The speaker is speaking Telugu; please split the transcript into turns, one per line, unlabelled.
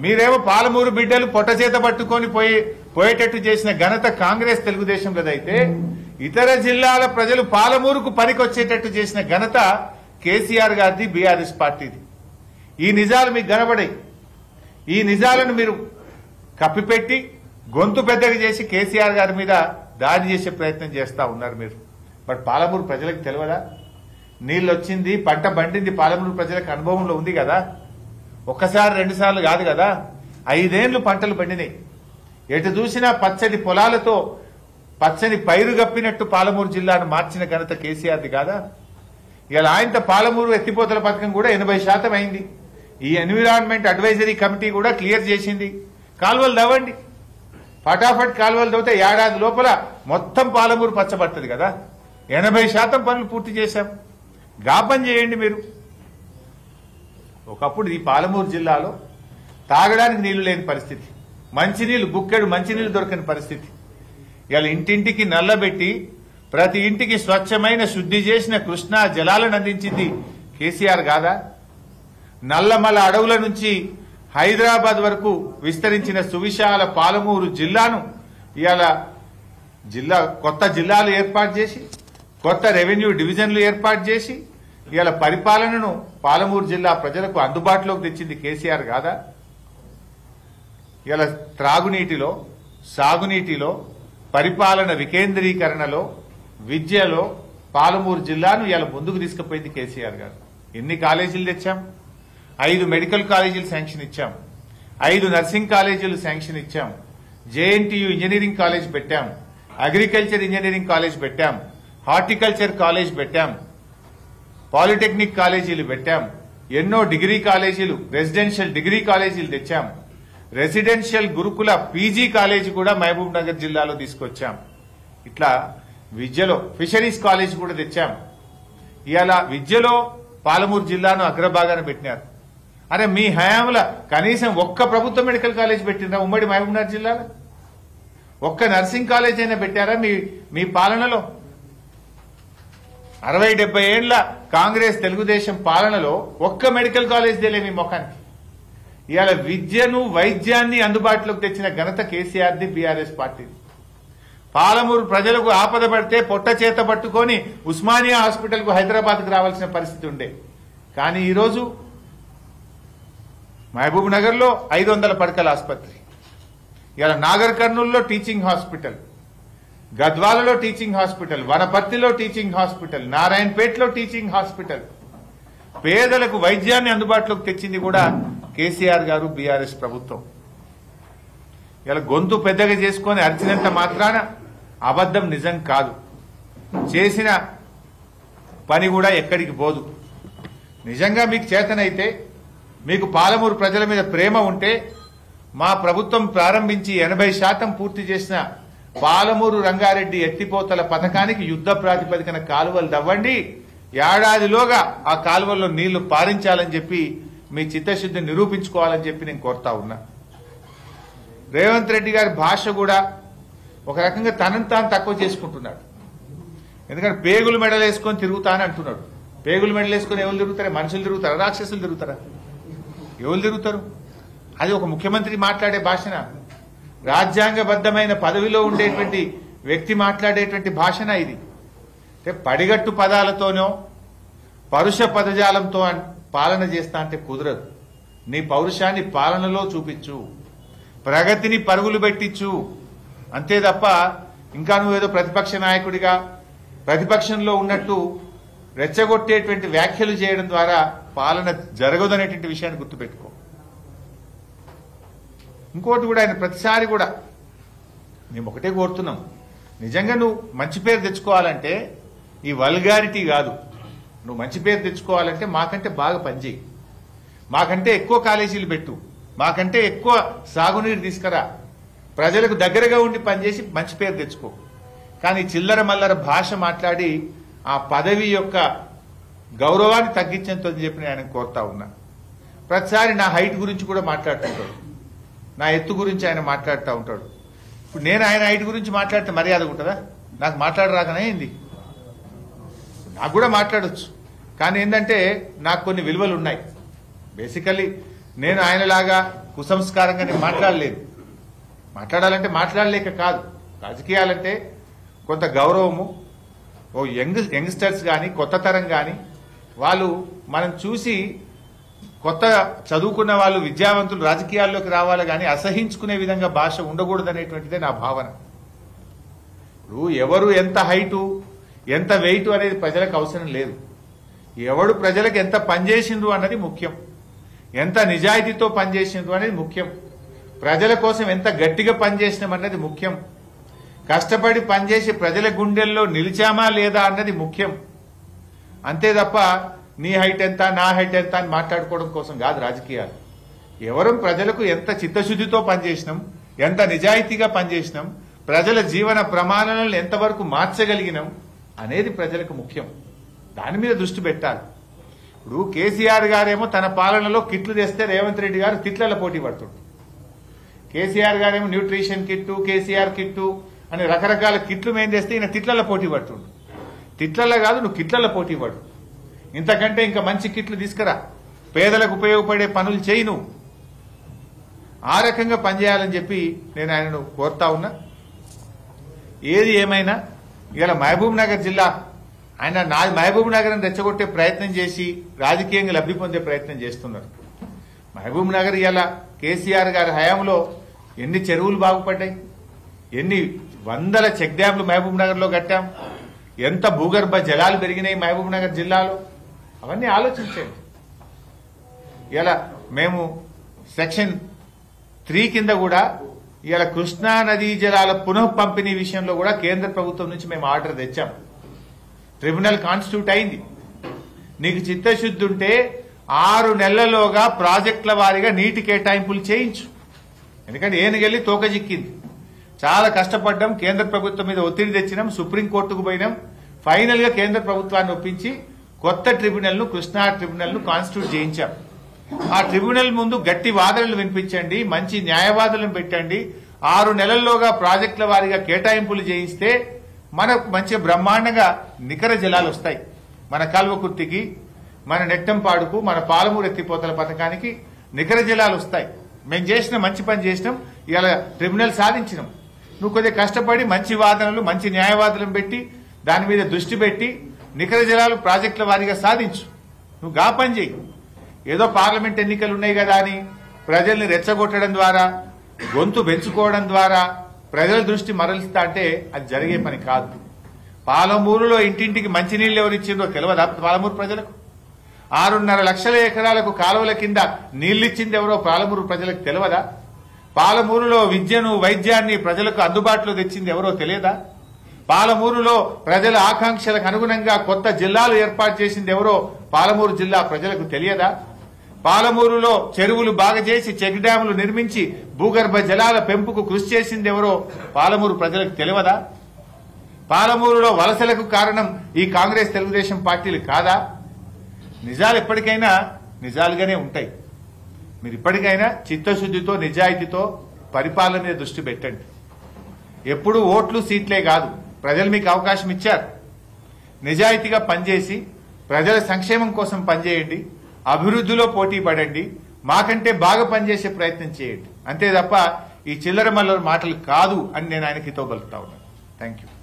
మీరేమో పాలమూరు బిడ్డలు పొట్ట చేత పట్టుకొని పోయి పోయేటట్టు చేసిన ఘనత కాంగ్రెస్ తెలుగుదేశంలోదైతే ఇతర జిల్లాల ప్రజలు పాలమూరుకు పనికొచ్చేటట్టు చేసిన ఘనత కేసీఆర్ గారిది బీఆర్ఎస్ పార్టీది ఈ నిజాలు మీకు కనబడాయి ఈ నిజాలను మీరు కప్పిపెట్టి గొంతు పెద్దగా చేసి కేసీఆర్ గారి మీద దాడి చేసే ప్రయత్నం చేస్తా ఉన్నారు మీరు బట్ పాలమూరు ప్రజలకు తెలియదా నీళ్ళు వచ్చింది పంట పండింది పాలమూరు ప్రజలకు అనుభవంలో ఉంది కదా ఒక్కసారి రెండు సార్లు కాదు కదా ఐదేళ్లు పంటలు పండినాయి ఎటు చూసినా పచ్చని పొలాలతో పచ్చని పైరు గప్పినట్టు పాలమూరు జిల్లాను మార్చిన ఘనత కేసీఆర్ది కాదా ఇలా ఆయనతో పాలమూరు ఎత్తిపోతల పథకం కూడా ఎనభై శాతం అయింది ఈ ఎన్విరాన్మెంట్ అడ్వైజరీ కమిటీ కూడా క్లియర్ చేసింది కాలువలు దవ్వండి ఫటాఫట్ కాలువలు దవ్వితే ఏడాది లోపల మొత్తం పాలమూరు పచ్చబడుతుంది కదా ఎనభై శాతం పనులు పూర్తి చేశాం గాపం చేయండి మీరు ఒకప్పుడు ఈ పాలమూరు జిల్లాలో తాగడానికి నీళ్లు లేని పరిస్థితి మంచినీళ్లు బుక్కెడు మంచినీళ్లు దొరకని పరిస్థితి ఇలా ఇంటింటికి నల్లబెట్టి ప్రతి ఇంటికి స్వచ్ఛమైన శుద్ధి చేసిన కృష్ణా జలాలను అందించింది కేసీఆర్ కాదా నల్లమల అడవుల నుంచి హైదరాబాద్ వరకు విస్తరించిన సువిశాల పాలమూరు జిల్లాను ఇవాళ జిల్లా కొత్త జిల్లాలు ఏర్పాటు చేసి కొత్త రెవెన్యూ డివిజన్లు ఏర్పాటు చేసి ఇవాళ పరిపాలనను పాలమూరు జిల్లా ప్రజలకు అందుబాటులోకి తెచ్చింది కేసీఆర్ కాదా ఇలా త్రాగునీటిలో సాగునీటిలో పరిపాలన వికేంద్రీకరణలో విద్యలో పాలమూరు జిల్లాను ఇలా ముందుకు తీసుకుపోయింది కేసీఆర్ గారు ఎన్ని కాలేజీలు తెచ్చాం ఐదు మెడికల్ కాలేజీలు శాంక్షన్ ఇచ్చాం ఐదు నర్సింగ్ కాలేజీలు శాంక్షన్ ఇచ్చాం జేఎన్టీయు ఇంజనీరింగ్ కాలేజ్ పెట్టాం అగ్రికల్చర్ ఇంజనీరింగ్ కాలేజ్ పెట్టాం హార్టికల్చర్ కాలేజ్ పెట్టాం పాలిటెక్నిక్ కాలేజీలు పెట్టాం ఎన్నో డిగ్రీ కాలేజీలు రెసిడెన్షియల్ డిగ్రీ కాలేజీలు తెచ్చాం రెసిడెన్షియల్ గురుకుల పీజీ కాలేజీ కూడా మహబూబ్ నగర్ జిల్లాలో తీసుకొచ్చాం ఇట్లా విద్యలో ఫిషరీస్ కాలేజ్ కూడా తెచ్చాం ఇవాళ విద్యలో పాలమూరు జిల్లాను అగ్రభాగాన పెట్టినారు అరే మీ హయాంలో కనీసం ఒక్క ప్రభుత్వ మెడికల్ కాలేజ్ పెట్టినరా ఉమ్మడి మహబూబ్ నగర్ జిల్లాలో ఒక్క నర్సింగ్ కాలేజ్ అయినా పెట్టారా మీ మీ పాలనలో అరవై డెబ్బై ఏళ్ల కాంగ్రెస్ తెలుగుదేశం పాలనలో ఒక్క మెడికల్ కాలేజ్ దేలే మీ ముఖానికి ఇవాళ విద్యను వైద్యాన్ని అందుబాటులోకి తెచ్చిన ఘనత కేసీఆర్ది బీఆర్ఎస్ పార్టీది పాలమూరు ప్రజలకు ఆపద పడితే పొట్ట చేత పట్టుకొని ఉస్మానియా హాస్పిటల్కు హైదరాబాద్కు రావాల్సిన పరిస్థితి ఉండే కానీ ఈరోజు మహబూబ్ నగర్లో ఐదు వందల పడకల ఆసుపత్రి ఇలా నాగర్ కర్నూలులో టీచింగ్ హాస్పిటల్ గద్వాలలో టీచింగ్ హాస్పిటల్ వనపర్తిలో టీచింగ్ హాస్పిటల్ నారాయణపేటలో టీచింగ్ హాస్పిటల్ పేదలకు వైద్యాన్ని అందుబాటులోకి తెచ్చింది కూడా కేసీఆర్ గారు బీఆర్ఎస్ ప్రభుత్వం ఇలా గొంతు పెద్దగా చేసుకొని అరిచినంత మాత్రాన అబద్ధం నిజం కాదు చేసిన పని కూడా ఎక్కడికి పోదు నిజంగా మీకు చేతనైతే మీకు పాలమూరు ప్రజల మీద ప్రేమ ఉంటే మా ప్రభుత్వం ప్రారంభించి ఎనభై శాతం పూర్తి చేసిన పాలమూరు రంగారెడ్డి ఎత్తిపోతల పథకానికి యుద్ధ ప్రాతిపదికన కాలువలు దవ్వండి ఏడాదిలోగా ఆ కాలువల్లో నీళ్లు పారించాలని చెప్పి మీ చిత్తశుద్ధి నిరూపించుకోవాలని చెప్పి నేను కోరుతా ఉన్నా రేవంత్ రెడ్డి గారి భాష కూడా ఒక రకంగా తనను తాను తక్కువ చేసుకుంటున్నాడు ఎందుకంటే పేగులు మెడలు వేసుకొని తిరుగుతానని అంటున్నాడు పేగులు మెడలు వేసుకొని ఎవరు తిరుగుతారా మనుషులు తిరుగుతారా రాక్షసులు తిరుగుతారా ఎవరు తిరుగుతారు అది ఒక ముఖ్యమంత్రి మాట్లాడే భాషన రాజ్యాంగబద్ధమైన పదవిలో ఉండేటువంటి వ్యక్తి మాట్లాడేటువంటి భాషన ఇది అంటే పడిగట్టు పదాలతోనో పరుష పదజాలంతో అన్- పాలన చేస్తా అంటే కుదరదు నీ పౌరుషాన్ని పాలనలో చూపించు ప్రగతిని పరుగులు పెట్టించు అంతే తప్ప ఇంకా నువ్వేదో ప్రతిపక్ష నాయకుడిగా ప్రతిపక్షంలో ఉన్నట్టు రెచ్చగొట్టేటువంటి వ్యాఖ్యలు చేయడం ద్వారా పాలన జరగదనేటువంటి విషయాన్ని గుర్తుపెట్టుకో ఇంకోటి కూడా ఆయన ప్రతిసారి కూడా మేము ఒకటే కోరుతున్నాం నిజంగా నువ్వు మంచి పేరు తెచ్చుకోవాలంటే ఈ వల్గారిటీ కాదు నువ్వు మంచి పేరు తెచ్చుకోవాలంటే మాకంటే బాగా పనిచేయి మాకంటే ఎక్కువ కాలేజీలు పెట్టు మాకంటే ఎక్కువ సాగునీరు తీసుకురా ప్రజలకు దగ్గరగా ఉండి పనిచేసి మంచి పేరు తెచ్చుకో కానీ చిల్లర మల్లర భాష మాట్లాడి ఆ పదవి యొక్క గౌరవాన్ని తగ్గించంతో చెప్పి నేను ఆయన కోరుతా ఉన్నా ప్రతిసారి నా హైట్ గురించి కూడా మాట్లాడుతుంటాడు నా ఎత్తు గురించి ఆయన మాట్లాడుతూ ఉంటాడు ఇప్పుడు నేను ఆయన హైట్ గురించి మాట్లాడితే మర్యాద ఉంటుందా నాకు మాట్లాడరాకనే ఏంది నాకు కూడా మాట్లాడొచ్చు కానీ ఏంటంటే నాకు కొన్ని విలువలు ఉన్నాయి బేసికల్లీ నేను ఆయనలాగా కుసంస్కారంగా నేను మాట్లాడలేదు మాట్లాడాలంటే మాట్లాడలేక కాదు రాజకీయాలంటే కొంత గౌరవము ఓ యంగ్ యంగ్స్టర్స్ కానీ కొత్త తరం కానీ వాళ్ళు మనం చూసి కొత్త చదువుకున్న వాళ్ళు విద్యావంతులు రాజకీయాల్లోకి రావాలి కానీ అసహించుకునే విధంగా భాష ఉండకూడదనేటువంటిదే నా భావన ఇప్పుడు ఎవరు ఎంత హైటు ఎంత వెయిట్ అనేది ప్రజలకు అవసరం లేదు ఎవడు ప్రజలకు ఎంత పనిచేసిండ్రు అన్నది ముఖ్యం ఎంత నిజాయితీతో పనిచేసిండ్రు అనేది ముఖ్యం ప్రజల కోసం ఎంత గట్టిగా పనిచేసినాం అన్నది ముఖ్యం కష్టపడి పనిచేసి ప్రజల గుండెల్లో నిలిచామా లేదా అన్నది ముఖ్యం అంతే తప్ప నీ హైట్ ఎంత నా హైట్ ఎంత అని మాట్లాడుకోవడం కోసం కాదు రాజకీయాలు ఎవరు ప్రజలకు ఎంత చిత్తశుద్ధితో పనిచేసినాం ఎంత నిజాయితీగా పనిచేసినాం ప్రజల జీవన ప్రమాణాలను ఎంతవరకు మార్చగలిగినాం అనేది ప్రజలకు ముఖ్యం దాని మీద దృష్టి పెట్టాలి ఇప్పుడు కేసీఆర్ గారేమో తన పాలనలో కిట్లు తెస్తే రేవంత్ రెడ్డి గారు తిట్లలో పోటీ పడుతుండ్రు కేసీఆర్ గారేమో న్యూట్రిషన్ కిట్టు కేసీఆర్ కిట్టు అని రకరకాల కిట్లు మేం తెస్తే ఈయన తిట్లలో పోటీ పడుతుండు తిట్లలో కాదు నువ్వు కిట్లలో పోటీ పడు ఇంతకంటే ఇంకా మంచి కిట్లు తీసుకురా పేదలకు ఉపయోగపడే పనులు చేయి నువ్వు ఆ రకంగా పనిచేయాలని చెప్పి నేను ఆయనను కోరుతా ఉన్నా ఏది ఏమైనా ఇలా మహబూబ్ నగర్ జిల్లా ఆయన నా మహబూబ్ నగర్ రెచ్చగొట్టే ప్రయత్నం చేసి రాజకీయంగా లబ్ధి పొందే ప్రయత్నం చేస్తున్నారు మహబూబ్ నగర్ ఇలా కేసీఆర్ గారి హయాంలో ఎన్ని చెరువులు బాగుపడ్డాయి ఎన్ని వందల చెక్ డ్యాంలు మహబూబ్ నగర్ లో కట్టాం ఎంత భూగర్భ జలాలు పెరిగినాయి మహబూబ్ నగర్ జిల్లాలో అవన్నీ ఆలోచించండి ఇలా మేము సెక్షన్ త్రీ కింద కూడా ఇలా కృష్ణా నదీ జలాల పునః పంపిణీ విషయంలో కూడా కేంద్ర ప్రభుత్వం నుంచి మేము ఆర్డర్ తెచ్చాం ట్రిబ్యునల్ కాన్స్టిట్యూట్ అయింది నీకు చిత్తశుద్ధి ఉంటే ఆరు నెలల్లోగా ప్రాజెక్టుల వారీగా నీటి కేటాయింపులు చేయించు ఎందుకంటే ఏనుగెళ్ళి తోక చిక్కింది చాలా కష్టపడ్డాం కేంద్ర ప్రభుత్వం మీద ఒత్తిడి తెచ్చినాం సుప్రీంకోర్టుకు పోయినాం ఫైనల్ గా కేంద్ర ప్రభుత్వాన్ని ఒప్పించి కొత్త ట్రిబ్యునల్ ను కృష్ణా ట్రిబ్యునల్ ను కాన్స్టిట్యూట్ చేయించాం ఆ ట్రిబ్యునల్ ముందు గట్టి వాదనలు వినిపించండి మంచి న్యాయవాదులను పెట్టండి ఆరు నెలల్లోగా ప్రాజెక్టుల వారీగా కేటాయింపులు చేయిస్తే మనకు మంచి బ్రహ్మాండంగా నికర జలాలు వస్తాయి మన కాల్వకుర్తికి మన నెట్టంపాడుకు మన పాలమూరు ఎత్తిపోతల పథకానికి నికర జలాలు వస్తాయి మేము చేసిన మంచి పని చేసినాం ఇలా ట్రిబ్యునల్ సాధించినాం నువ్వు కొద్దిగా కష్టపడి మంచి వాదనలు మంచి న్యాయవాదులను పెట్టి దాని మీద దృష్టి పెట్టి నికర జలాలు ప్రాజెక్టుల వారీగా సాధించు నువ్వు గా పని చేయి ఏదో పార్లమెంట్ ఎన్నికలు ఉన్నాయి కదా అని ప్రజల్ని రెచ్చగొట్టడం ద్వారా గొంతు పెంచుకోవడం ద్వారా ప్రజల దృష్టి మరలిస్తా అంటే అది జరిగే పని కాదు పాలమూరులో ఇంటింటికి మంచినీళ్ళు ఎవరు ఇచ్చిందో తెలియదా పాలమూరు ప్రజలకు ఆరున్నర లక్షల ఎకరాలకు కాలువల కింద నీళ్లిచ్చింది ఎవరో పాలమూరు ప్రజలకు తెలియదా పాలమూరులో విద్యను వైద్యాన్ని ప్రజలకు అందుబాటులో తెచ్చింది ఎవరో తెలియదా పాలమూరులో ప్రజల ఆకాంక్షలకు అనుగుణంగా కొత్త జిల్లాలు ఏర్పాటు చేసింది ఎవరో పాలమూరు జిల్లా ప్రజలకు తెలియదా పాలమూరులో చెరువులు బాగా చేసి చెక్ డ్యాములు నిర్మించి భూగర్భ జలాల పెంపుకు కృషి చేసింది ఎవరో పాలమూరు ప్రజలకు తెలియదా పాలమూరులో వలసలకు కారణం ఈ కాంగ్రెస్ తెలుగుదేశం పార్టీలు కాదా నిజాలు ఎప్పటికైనా నిజాలుగానే ఉంటాయి మీరు ఇప్పటికైనా చిత్తశుద్ధితో నిజాయితీతో పరిపాలన మీద దృష్టి పెట్టండి ఎప్పుడు ఓట్లు సీట్లే కాదు ప్రజలు మీకు అవకాశం ఇచ్చారు నిజాయితీగా పనిచేసి ప్రజల సంక్షేమం కోసం పనిచేయండి అభివృద్ధిలో పోటీ పడండి మాకంటే బాగా పనిచేసే ప్రయత్నం చేయండి అంతే తప్ప ఈ చిల్లర మల్లర మాటలు కాదు అని నేను ఆయనకి హితో పలుకుతా ఉన్నాను థ్యాంక్ యూ